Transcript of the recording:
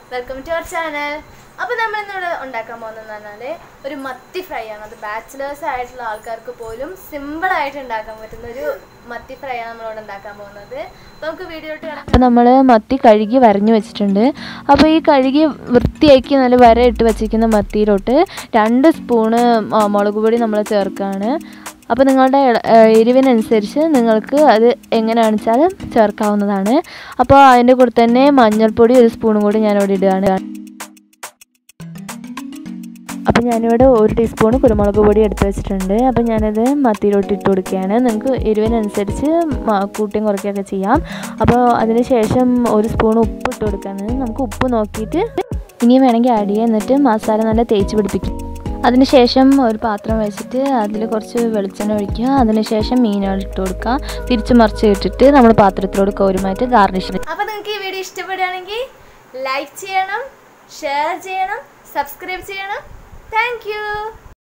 welcome to our channel അപ്പോൾ നമ്മൾ ഇന്നിവിടെ ഉണ്ടാക്കാൻ പോകുന്നതെന്ന് പറഞ്ഞാൽ ഒരു മത്തി ഫ്രൈ ആണ് അത് ബാച്ചിലേഴ്സ് ആയിട്ടുള്ള ആൾക്കാർക്ക് പോലും സിമ്പിൾ ആയിട്ട് ഉണ്ടാക്കാൻ പറ്റുന്ന ഒരു മത്തി ഫ്രൈ ആണ് നമ്മളിവിടെ ഉണ്ടാക്കാൻ പോകുന്നത് അപ്പോൾ നമുക്ക് വീഡിയോ ഇട്ട് കിടക്കാം അപ്പോൾ നമ്മൾ മത്തി കഴുകി വരഞ്ഞു വെച്ചിട്ടുണ്ട് അപ്പോൾ ഈ കഴുകി വൃത്തിയാക്കി നല്ല വര ഇട്ട് വെച്ചിരിക്കുന്ന മത്തിയിലോട്ട് രണ്ട് സ്പൂണ് ആ, മുളക് പൊടി നമ്മൾ ചേർക്കുകയാണ് അപ്പോൾ നിങ്ങളുടെ ഇള- ഏ, എരിവിനനുസരിച്ച് നിങ്ങൾക്ക് അത് എങ്ങനെയാണെന്ന് വെച്ചാൽ ചേർക്കാവുന്നതാണ് അപ്പോൾ അതിൻ്റെ കൂടെ തന്നെ മഞ്ഞൾപ്പൊടി ഒരു സ്പൂണും കൂടി ഞാനിവിടെ ഇടുകയാണ് അപ്പോൾ ഞാനിവിടെ ഒരു ടീസ്പൂൺ കുരുമുളക് പൊടി എടുത്ത് വെച്ചിട്ടുണ്ട് അപ്പോൾ ഞാനത് മത്തിയിലോട്ട് ഇട്ട് കൊടുക്കുകയാണ് നിങ്ങൾക്ക് എരിവിനനുസരിച്ച് മ- കൂട്ടിയും കുറയ്ക്കുകയൊക്കെ ചെയ്യാം അപ്പോൾ അതിന് ശേഷം ഒരു സ്പൂൺ ഉപ്പ് ഇട്ട് കൊടുക്കുകയാണ് നമുക്ക് ഉപ്പ് നോക്കിയിട്ട് ഇനിയും വേണമെങ്കിൽ ആഡ് ചെയ്യാം എന്നിട്ട് മസാല നല്ല തേച്ച് പിടിപ്പിക്കും അതിനുശേഷം ഒരു പാത്രം വെച്ചിട്ട് അതിൽ കുറച്ച് വെളിച്ചെണ്ണ ഒഴിക്കുക അതിനുശേഷം മീനുകൾ ഇട്ട് കൊടുക്കുക തിരിച്ച് മറിച്ച് ഇട്ടിട്ട് നമ്മൾ പാത്രത്തിലോട്ട് കോരുമായിട്ട് ഗാർണിഷ് അപ്പോൾ നിങ്ങൾക്ക് ഈ വീഡിയോ ഇഷ്ടപ്പെടുകയാണെങ്കിൽ ലൈക്ക് ചെയ്യണം ഷെയർ ചെയ്യണം സബ്സ്ക്രൈബ് ചെയ്യണം താങ്ക്